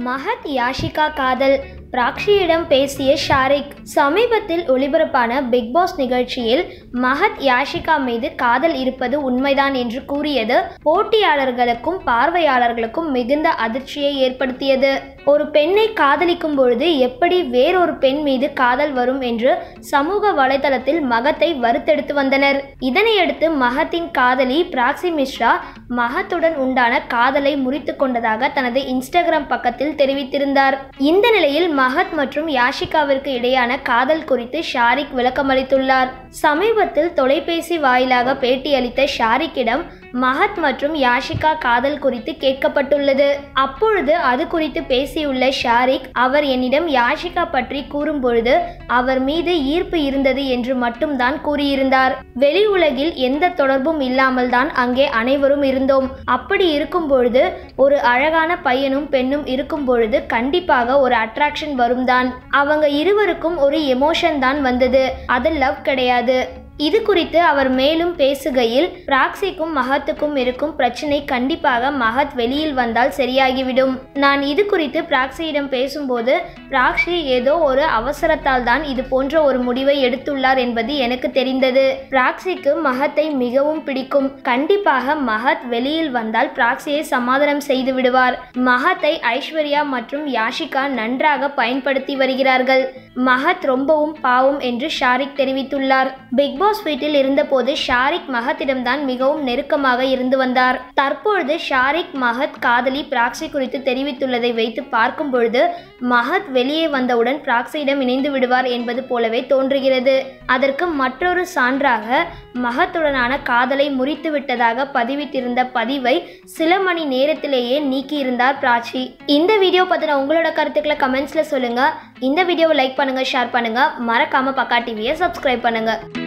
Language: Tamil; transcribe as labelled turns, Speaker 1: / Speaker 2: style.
Speaker 1: மஹத் யாஷிகா காதல் பிராக்ஷியிடம் பேசிய ஷாரிக் சமீபத்தில் ஒளிபரப்பான பிக் பாஸ் நிகழ்ச்சியில் மஹத் யாஷிகா மீது காதல் இருப்பது உண்மைதான் என்று கூறியது போட்டியாளர்களுக்கும் பார்வையாளர்களுக்கும் மிகுந்த அதிர்ச்சியை ஏற்படுத்தியது ஒரு பெண்ணை காதலிக்கும் பொழுது எப்படி வேறொரு பெண் மீது காதல் வரும் என்று சமூக வலைதளத்தில் மகத்தை வறுத்தெடுத்து வந்தனர் இதனையடுத்து மகத்தின் காதலி பிராக்சி மிஸ்ரா மகத்துடன் உண்டான காதலை முறித்து கொண்டதாக தனது இன்ஸ்டாகிராம் பக்கத்தில் தெரிவித்திருந்தார் இந்த நிலையில் மகத் மற்றும் யாஷிகாவிற்கு இடையான காதல் குறித்து ஷாரிக் விளக்கமளித்துள்ளார் சமீபத்தில் தொலைபேசி வாயிலாக பேட்டியளித்த ஷாரிக்கிடம் மகத் மற்றும் யாஷிகா காதல் குறித்து கேட்கப்பட்டுள்ளது அப்பொழுது அது குறித்து பேசியுள்ள ஷாரிக் அவர் என்னிடம் யாஷிகா பற்றி கூறும்பொழுது அவர் மீது ஈர்ப்பு இருந்தது என்று மட்டும்தான் கூறியிருந்தார் வெளி உலகில் எந்த தொடர்பும் இல்லாமல் தான் அங்கே அனைவரும் இருந்தோம் அப்படி இருக்கும் பொழுது ஒரு அழகான பையனும் பெண்ணும் இருக்கும் பொழுது கண்டிப்பாக ஒரு அட்ராக்ஷன் வரும் தான் அவங்க இருவருக்கும் ஒரு எமோஷன் தான் வந்தது அது லவ் கிடையாது இது குறித்து அவர் மேலும் பேசுகையில் பிராக்சிக்கும் மகத்துக்கும் இருக்கும் பிரச்சனை கண்டிப்பாக மகத் வெளியில் வந்தால் சரியாகிவிடும் நான் இது குறித்து பிராக்சியிடம் பேசும்போது பிராக்ஷி ஏதோ ஒரு அவசரத்தால் தான் இது போன்ற ஒரு முடிவை எடுத்துள்ளார் என்பது எனக்கு தெரிந்தது பிராக்சிக்கு மகத்தை மிகவும் பிடிக்கும் கண்டிப்பாக மகத் வெளியில் வந்தால் பிராக்சியை சமாதானம் செய்து விடுவார் மகத்தை ஐஸ்வர்யா மற்றும் யாஷிகா நன்றாக பயன்படுத்தி வருகிறார்கள் மகத் ரொம்பவும் பாவம் என்று ஷாரிக் தெரிவித்துள்ளார் பிக் பாஸ் வீட்டில் இருந்தபோது ஷாரிக் மகத்திடம்தான் மிகவும் நெருக்கமாக இருந்து வந்தார் தற்பொழுது ஷாரிக் மகத் காதலி பிராக்சி குறித்து தெரிவித்துள்ளதை வைத்து பார்க்கும் பொழுது மகத் வெளியே வந்தவுடன் பிராக்சியிடம் இணைந்து விடுவார் என்பது போலவே தோன்றுகிறது அதற்கு மற்றொரு சான்றாக மகத்துடனான காதலை முறித்து விட்டதாக பதிவிட்டிருந்த பதிவை சில மணி நேரத்திலேயே நீக்கியிருந்தார் பிராச்சி இந்த வீடியோ பற்றின உங்களோட கருத்துக்களை கமெண்ட்ஸில் சொல்லுங்கள் இந்த வீடியோவை லைக் பண்ணுங்கள் ஷேர் பண்ணுங்கள் மறக்காமல் பக்கா டிவியை சப்ஸ்கிரைப் பண்ணுங்கள்